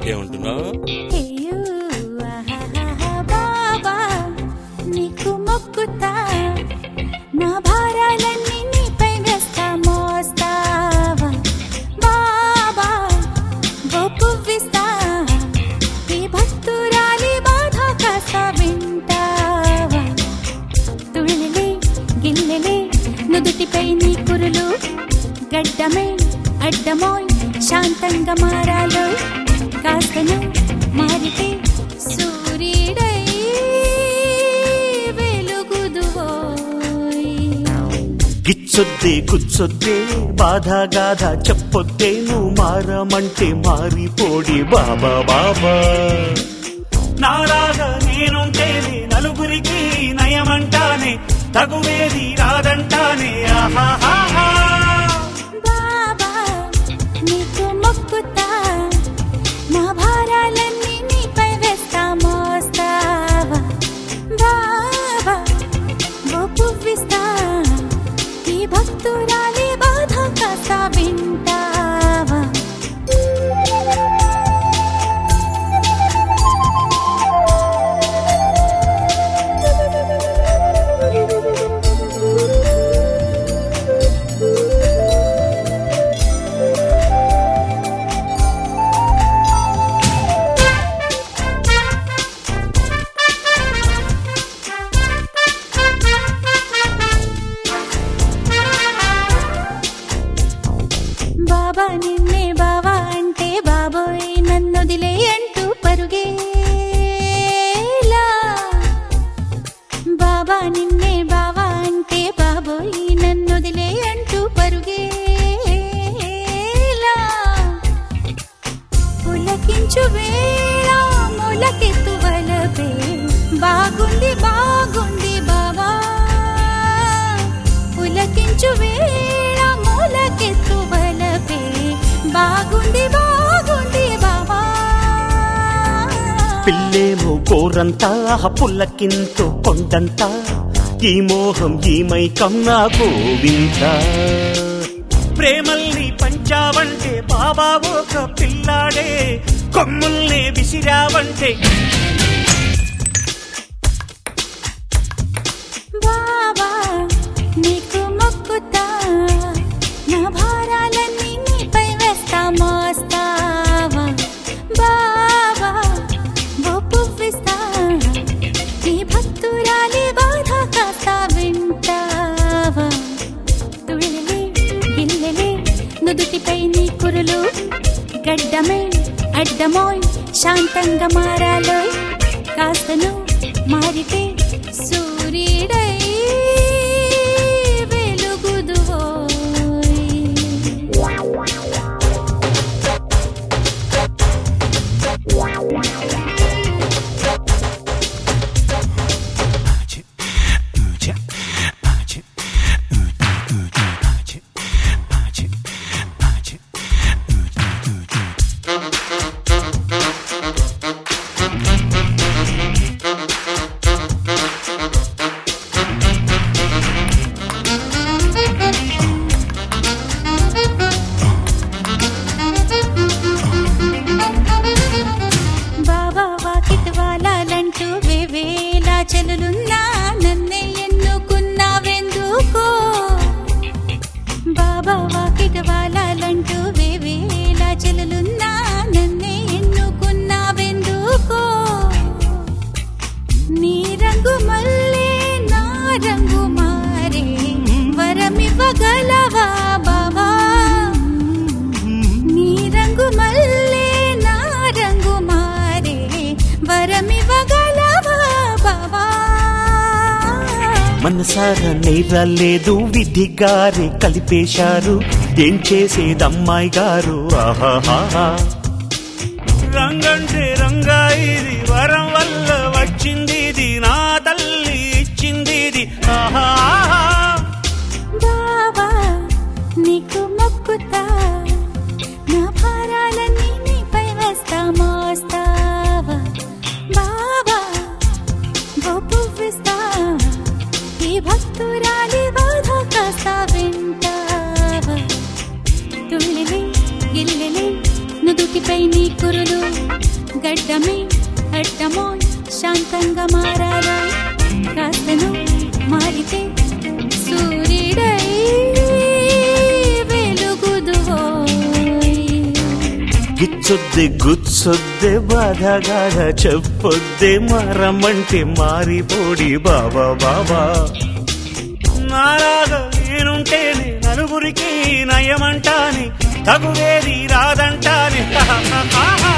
ఏమంటున్నావు అయ్యో, ఆహాహాహా, బాబా నీకు మొక్కుతా నా భారాలన్నీ నీపై వేస్తా మోస్తావా బాబా ఒప్పువిస్తా ఈ భక్తురాలి బాధ కాస్త వింటావా తుళ్ళలే గిల్లెలే నుదుటిపై నీ కురులు గడ్డమే అడ్డమోయ్ శాంతంగా మారాలో కాస్తను మారితే సూర్యుడై వెలుగుదువోయ్ గిచ్చొద్దే గుచ్చొద్దే బాధ గాథ చెప్పొద్దే నువ్వు మారమంటే మారిపోడి బాబా బాబా నాలాగా నేనుంటేనే నలుగురికి నయమంటానే తగువేది రాదంటానే ఆహాహాహా బాబా నీకు మొక్కుతా నా భారాలన్నీ నీపై వేస్తా మోస్తావా బాబా ఒప్పువిస్తా ఈ భక్తురాలి బాధ కాస్త వింటావా బాబా నిన్నే బావా అంటే బాబోయ్ నన్నొదిలే అంటూ పరుగేలా బాబా నిన్నే బావా అంటే బాబోయ్ నన్నొదిలే అంటూ పరుగేలా పులకించు వేళ మొలకెత్తు వలపే బాగుంది బాగుంది బాబా పులకించు వేళ మొలకెత్తు వలపే బాగుంది బాగుంది బాబా పిల్లేమో కోరంతా పుల్లకింతో కొండంతా ఈ మోహం ఈ మైకం నా గోవింద ప్రేమల్ని పంచావంటే బాబా ఒక పిల్లాడే కొమ్ముల్ని విసిరావంటే బాబా నీకు మొక్కుతా నా భారాలన్నీ నీపై వేస్తా మోస్తావా బాబా ఒప్పువిస్తా ఈ భక్తురాలి బాధ కాస్త వింటావా తుళ్ళలే గిల్లెలే నుదుటిపై నీ కురులు గడ్డమే అడ్డమోయ్ శాంతంగా మారాలోయ్ కాస్తను మారితే సూర్యుడై వెలుగుదువోయ్ బాబా వాకిట్ వాలాలంటూ వేవేలా చెలులున్నా నన్నే ఎన్నుకున్నావెందుకో బాబా వాకిట్ వాలాలంటూ వేవేలా చెలులున్నా నన్నే ఎన్నుకున్నావెందుకో నీ రంగు మల్లే నా రంగు మారే వరమివ్వగలవా బాబా నీ రంగు మల్లే నా రంగు మారే వరమివ్వగలవా బాబా మనసారా నేరాలేదు విధి గారే కలిపేశారు ఏం చేసేదమ్మాయి గారు ఆహాహా రంగంటే రంగా ఇది వరం వల్ల వచ్చింది ఇది నా తల్లి ఇచ్చింది ఇది ఆహాహా బాబా నీకు మొక్కుతా నా భారాలన్నీ నీపై వేస్తా మోస్తావా బాబా ఒప్పువిస్తా ఈ భక్తురాలి బాధ కాస్త వింటావా తుళ్ళిలే గిల్లెలే నుదుటిపై నీ కురులు గడ్డమే అడ్డమో శాంతంగా మారాలో కాస్తను మారితే సూర్యుడై వెలుగుదువోయ్ గిచ్చొద్దే గుచ్చొద్దే బాధగాడ చెప్పొద్దే మరమంటే మారిపోడి బాబా బాబా నాలాగా నేనుంటేనే నలుగురికి నయమంటాని తగువేది రాదంటాని